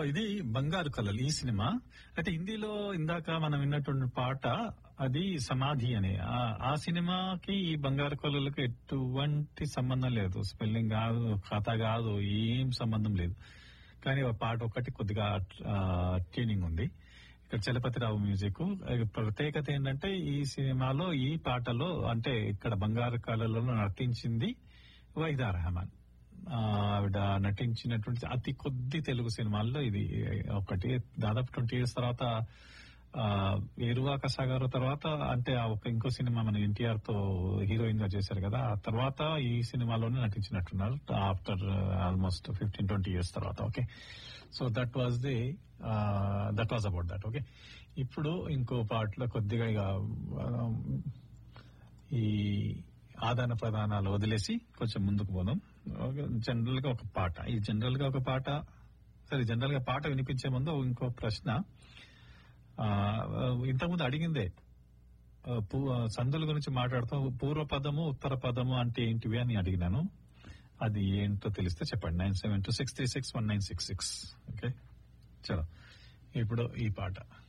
ఇది బంగారు కళలు ఈ సినిమా అయితే హిందీలో ఇందాక మనం విన్నటువంటి పాట అది సమాధి అనే ఆ- ఆ సినిమాకి ఈ బంగారు కళలకు ఎటువంటి సంబంధం లేదు స్పెల్లింగ్ కాదు కథ కాదు ఏం సంబంధం లేదు కానీ ఆ పాట ఒకటి కొద్దిగా ట్యూనింగ్ ఉంది ఇక్కడ చలపతిరావు మ్యూజిక్ ప్రత్యేకత ఏంటంటే ఈ సినిమాలో ఈ పాటలో అంటే ఇక్కడ బంగారు కళలలో నటించింది వైదా రెహమాన్ ఆ, ఆవిడ నటించినటువంటి అతి కొద్ది తెలుగు సినిమాల్లో ఇది ఒకటి దాదాపు ట్వంటీ ఇయర్స్ తర్వాత ఆ, ఏరువాక సాగర్ తర్వాత అంటే ఆ ఒక ఇంకో సినిమా మన ఎన్టీఆర్ తో హీరోయిన్ గా చేశారు కదా ఆ తర్వాత ఈ సినిమాలోనే నటించినట్టున్నారు after almost fifteen twenty years తర్వాత okay so that was the that was about that okay ఇప్పుడు ఇంకో పాటలో కొద్దిగా ఇక ఆ, ఈ ఆదాన ప్రదానాలు వదిలేసి కొంచెం ముందుకు పోదాం జనరల్ గా ఒక పాట ఈ జనరల్ గా ఒక పాట సరే జనరల్ గా పాట వినిపించే ముందు ఇంకో ప్రశ్న ఆ, ఇంతకుముందు అడిగిందే ఆ, పూ- ఆ, సందుల గురించి మాట్లాడుతూ పూర్వ పదము ఉత్తర పదము అంటే ఏంటివి అని అడిగినాను అది ఏంటో తెలిస్తే చెప్పండి nine seven two six three six one nine six six okay చలో ఇప్పుడు ఈ పాట